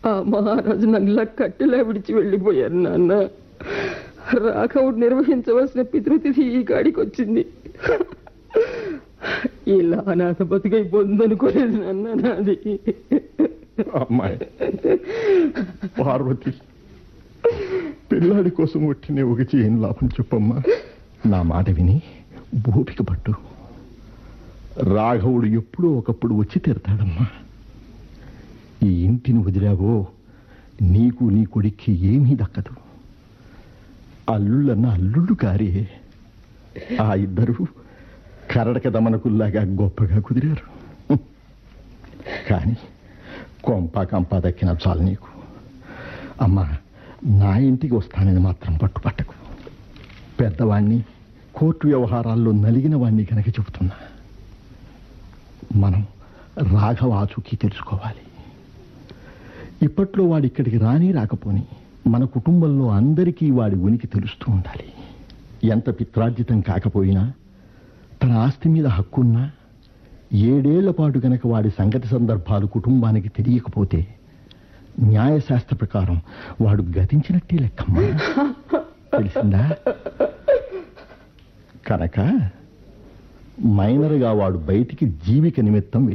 ఆ మహారాజు నన్ను ఇలా కట్టెలా విడిచి వెళ్ళిపోయారు నాన్న రాఘవుడు నిర్వహించవలసిన పితృతిథి ఈ కాడికి వచ్చింది ఇలా అనాథ బతుకైపోతుందనుకోలేదు నాన్న నాది అమ్మాయి పార్వతి పిల్లాడి కోసం వచ్చిన ఒకటి ఏం లాభం చెప్పమ్మా నా మాట విని భూపిక పట్టు రాఘవుడు ఎప్పుడో ఒకప్పుడు వచ్చి తీరతాడమ్మా ఈ ఇంటిని వదిలావో నీకు నీ కొడుక్కి ఏమీ దక్కదు అల్లుళ్ళన్న అల్లుళ్ళు కారే ఆ ఇద్దరు కరడక దమనకుల్లాగా గొప్పగా కుదిరారు కానీ కొంప కంప దక్కిన చాలు నీకు అమ్మా నా ఇంటికి వస్తానని మాత్రం పట్టుపట్టకు పెద్దవాణ్ణి కోర్టు వ్యవహారాల్లో నలిగిన వాణ్ణి కనుక చెబుతున్నా మనం రాఘవ ఆచూకీ తెలుసుకోవాలి ఇప్పట్లో వాడి ఇక్కడికి రాని రాకపోని మన కుటుంబంలో అందరికీ వాడి ఉనికి తెలుస్తూ ఉండాలి ఎంత పిత్రార్జితం కాకపోయినా తన ఆస్తి మీద హక్కున్నా ఏడేళ్ల పాటు గనక వాడి సంగతి సందర్భాలు కుటుంబానికి తెలియకపోతే న్యాయశాస్త్ర ప్రకారం వాడు గతించినట్టే లెక్కమ్మా తెలిసిందా కనుక మైనర్గా వాడు బయటికి జీవిక నిమిత్తం